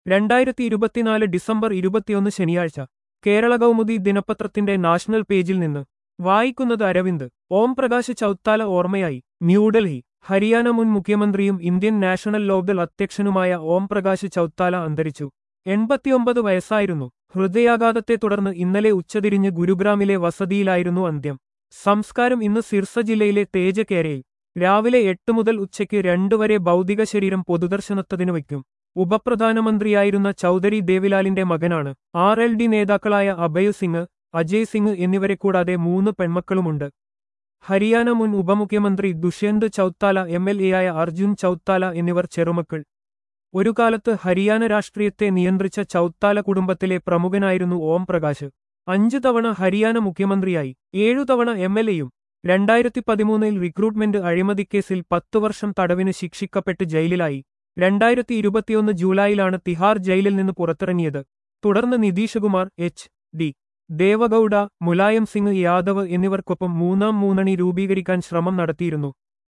രണ്ടായിരത്തി ഇരുപത്തിനാല് ഡിസംബർ ഇരുപത്തിയൊന്ന് ശനിയാഴ്ച കേരള കൗമുദി ദിനപത്രത്തിന്റെ നാഷണൽ പേജിൽ നിന്ന് വായിക്കുന്നത് അരവിന്ദ് ഓം പ്രകാശ് ചൌത്താല ഓർമ്മയായി ന്യൂഡൽഹി ഹരിയാന മുൻ മുഖ്യമന്ത്രിയും ഇന്ത്യൻ നാഷണൽ ലോക്ദൾ അധ്യക്ഷനുമായ ഓം പ്രകാശ് ചൌത്താല അന്തരിച്ചു എൺപത്തിയൊമ്പത് വയസ്സായിരുന്നു ഹൃദയാഘാതത്തെ തുടർന്ന് ഇന്നലെ ഉച്ചതിരിഞ്ഞ് ഗുരുഗ്രാമിലെ വസതിയിലായിരുന്നു അന്ത്യം സംസ്കാരം ഇന്ന് സിർസ ജില്ലയിലെ തേജക്കേരയിൽ രാവിലെ എട്ട് മുതൽ ഉച്ചയ്ക്ക് രണ്ടു വരെ ഭൗതിക ശരീരം പൊതുദർശനത്തതിനു വയ്ക്കും ഉപപ്രധാനമന്ത്രിയായിരുന്ന ചൌധരി ദേവിലാലിന്റെ മകനാണ് ആർ എൽ ഡി നേതാക്കളായ അഭയ് സിംഗ് അജയ് സിംഗ് എന്നിവരെ കൂടാതെ മൂന്ന് പെൺമക്കളുമുണ്ട് ഹരിയാന മുൻ ഉപമുഖ്യമന്ത്രി ദുഷ്യന്ത് ചൌത്താല എം എൽ എയായ അർജുൻ ചൌത്താല എന്നിവർ ചെറുമക്കൾ ഒരു കാലത്ത് ഹരിയാന രാഷ്ട്രീയത്തെ നിയന്ത്രിച്ച ചൌത്താല കുടുംബത്തിലെ പ്രമുഖനായിരുന്നു ഓം പ്രകാശ് അഞ്ചു തവണ ഹരിയാന മുഖ്യമന്ത്രിയായി ഏഴു തവണ എം എൽ എയും രണ്ടായിരത്തി പതിമൂന്നിൽ റിക്രൂട്ട്മെന്റ് അഴിമതിക്കേസിൽ പത്തു വർഷം തടവിന് ശിക്ഷിക്കപ്പെട്ട് ജയിലിലായി രണ്ടായിരത്തി ഇരുപത്തിയൊന്ന് ജൂലൈയിലാണ് തിഹാർ ജയിലിൽ നിന്ന് പുറത്തിറങ്ങിയത് തുടർന്ന് നിതീഷ് കുമാർ എച്ച് ഡി ദേവഗൌഡ മുലായം സിംഗ് യാദവ് എന്നിവർക്കൊപ്പം മൂന്നാം മൂന്നണി രൂപീകരിക്കാൻ ശ്രമം നടത്തിയിരുന്നു